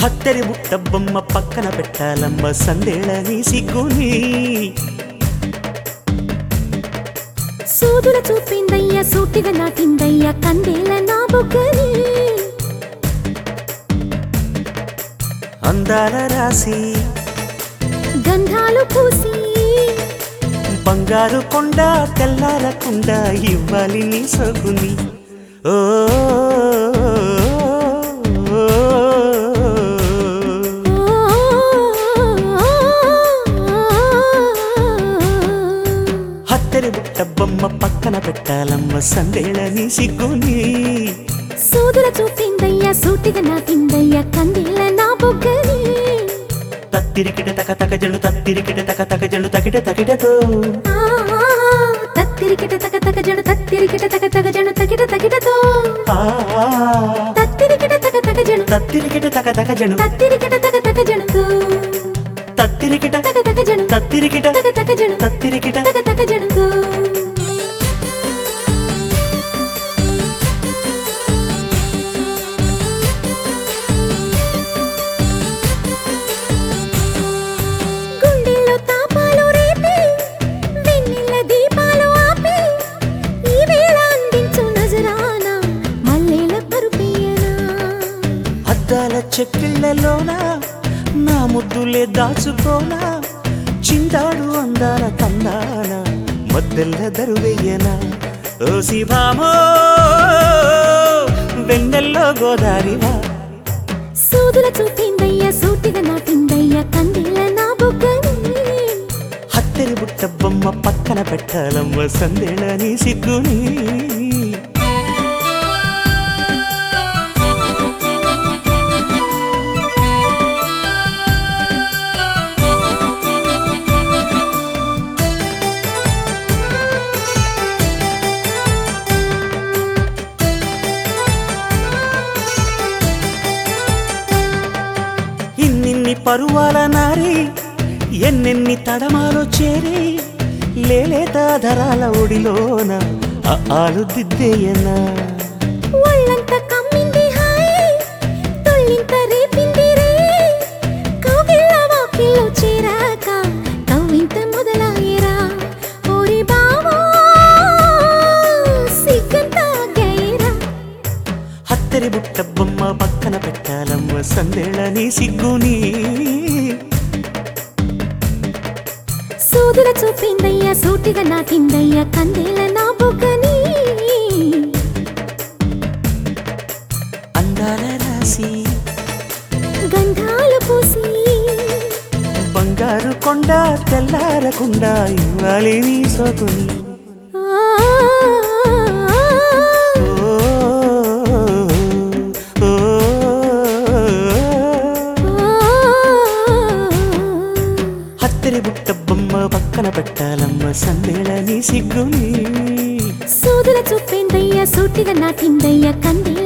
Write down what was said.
హత్తెరి బుట్ట బొమ్మ పక్కన పెట్టాలమ్మ సందేళని సిగ్గుని సూదుల చూపిందయ్య సూటిగా నాటిందయ్య కందేల నా బుగ్గని అందాల రాసి గంధాలు పూసి బంగారు కొండ తెల్లారకుండా ఇవ్వాలి నీ సగుని ఓ హత్తెరి బుట్ట బొమ్మ పక్కన పెట్టాలమ్మ సందేళని సిగ్గుని సూదుల చూపిందయ్య సూటిగా నాటిందయ్య కందేల నా బుగ్గని తత్తిరికిట తక తక జడు తత్తిరికిట తక తక జడు తకిట తకిటతో ఆ, తత్తిరికిట తక తక జడు తత్తిరికిట తక తక జడు తకిట తకిటతో ఆ, తత్తిరికిట తక తక జడు తత్తిరికిట తక తక జడు తత్తిరికిట తక తక జడుతో తత్తిరికిట తక తక జడు తత్తిరికిట తక తక జడు తత్తిరికిట తక తక జడుతో గుండెల్లో తాపాలు రేపి వెన్నెల దీపాలు ఆపి ఈ వేళ అందించు నజరానా మల్లెల పరుపియనా అద్దాల చెక్కిళ్ళలోన నా ముద్దులే దాచుకోనా చిందాడు అందాల తందాన మద్దెల్ల దరువెయ్యనా ఓ శిభామో వెన్నెల్లో గోదారివా సూదుల చూపిందయ్య సూటిగా నాటిందయ్య కందిల నా బుగ్గని హత్తెరి బుట్ట బొమ్మ పక్కన పెట్టాలమ్మ సందేళని సిగ్గుని ఇన్నిన్ని పరువాల నారి ఎన్నెన్ని తడమాలో చేరి లేలేత ధరాల ఒడిలోన ఆ ఆలు దిద్దేయనా ఒళ్ళంత కమ్మింది హాయ్ తొల్లింత రేపింది రే కౌగిళ్ళ వాకిల్లో చేరాక కవ్వింత మొదలాయరా ఓరి బావా సిగ్గంత గైరా హత్తెరి బుట్ట బొమ్మ పక్కన పెట్టాలమ్మ సందేళని సిగ్గుని సూదుల చూపిందయ్య సూటిగా నాటిందయ్య కందేల నా బుగ్గని అందాల రాసి గంధాలు పూసి బంగారు కొండ తెల్లారకుండా ఇవ్వాలి నీ సోకుని ఆ, ఓ, ఓ, హత్తెరి బుట్ట బొమ్మ పక్కన పెట్టాలమ్మ సందేళని సిగ్గుని సూదుల చూపిందయ్య సూటిగా నాటిందయ్య కంది